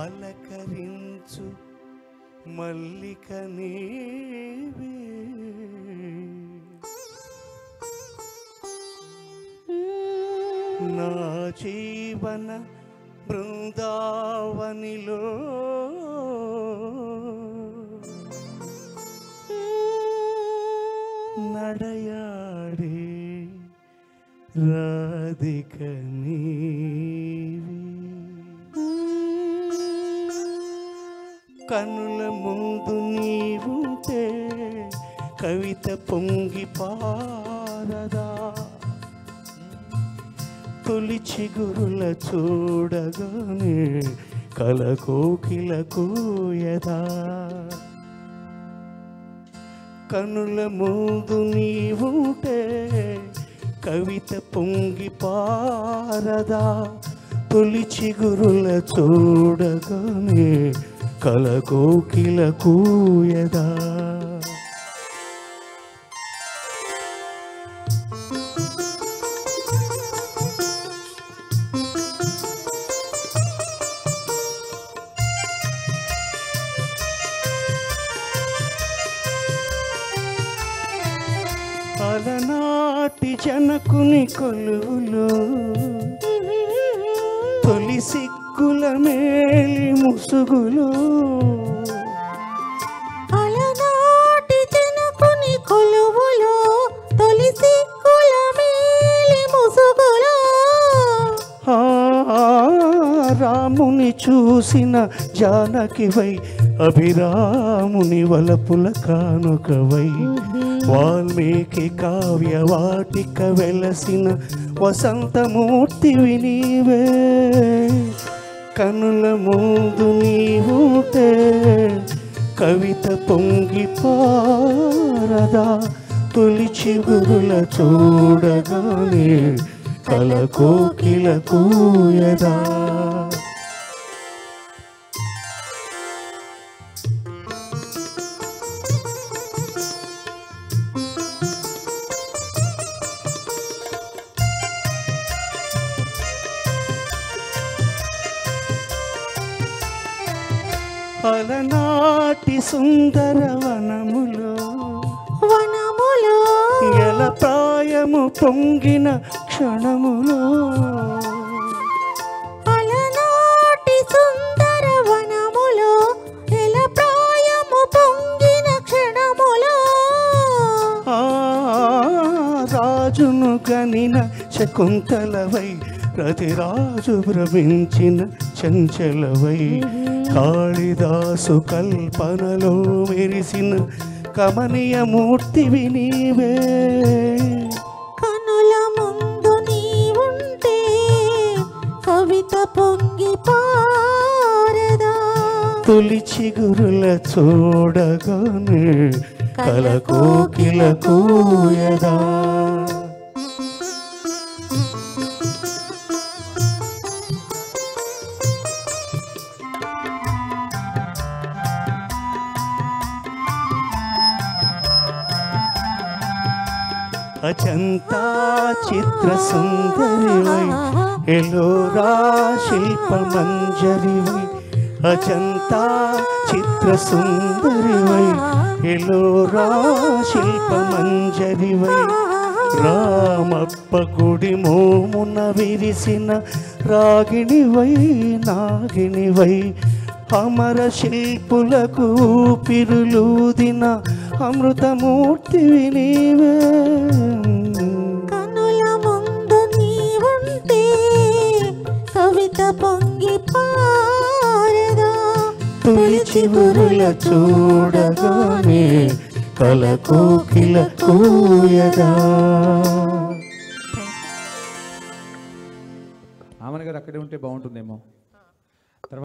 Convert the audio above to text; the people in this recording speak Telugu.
పలకరించు మల్లిక నీవే నా జీవన బృందావనిలో నడయాడే రాధిక నీవి కనుల ముందు నీవుంటే కవిత పొంగి పారదా తొలి చిగురుల చూడగానే కలకోకిల కూయదా కనుల ముందు నీవుంటే కవిత పొంగి పారదా తొలి చిగురుల చూడగానే కలకోకిల కూయదా అలనాటి జనకుని కొలువులు తొలి సిగ్గుల మేలి ముసుగులు అలనాటి జనకుని కొలువులో తొలి సిక్కుల మేలి ముసుగులో ఆ రాముని చూసిన జానకివై అభిరాముని వలపుల కానుకవై వాల్మీకి కావ్య వాటిక వెలసిన వసంతమూర్తివి నీవే కనుల ముందు నీవుంటే కవిత పొంగి పారదా తొలి చిగురుల చూడగానే కలకోకిల కూయదా అలనాటి సుందర వనములో వనములో ఎల ప్రాయము పొంగిన క్షణములో అలనాటి సుందర వనములో ఎల ప్రాయము పొంగిన క్షణములో ఆ రాజును గనిన శకుంతలవై రతిరాజు భ్రమించిన చంచలవై కాళిదాసు కల్పనలో మెరిసిన కమనీయ మూర్తివి నీవే కనుల ముందు నీవుంటే కవిత పొంగి పారదా తొలి చిగురుల చూడగానే కలకోకిల కూయదా అజంతా చిత్ర సుందరివై ఎలోరా శిల్ప మంజరివై అజంతా చిత్ర సుందరివై ఎలోరా శిల్ప మంజరివై రామప్ప గుడి మోమున విరిసిన రాగిణివై నాగిణివై అమర శిల్పులకు పిరులూదిన అమృతమూర్తివి నీవే కనుల ముందు నీవుంటే కవిత పొంగి పారదా తొలి చివురుల చూడగానే కలకోకిల కూయదా ఆమెను గారు అక్కడే ఉంటే బాగుంటుందేమో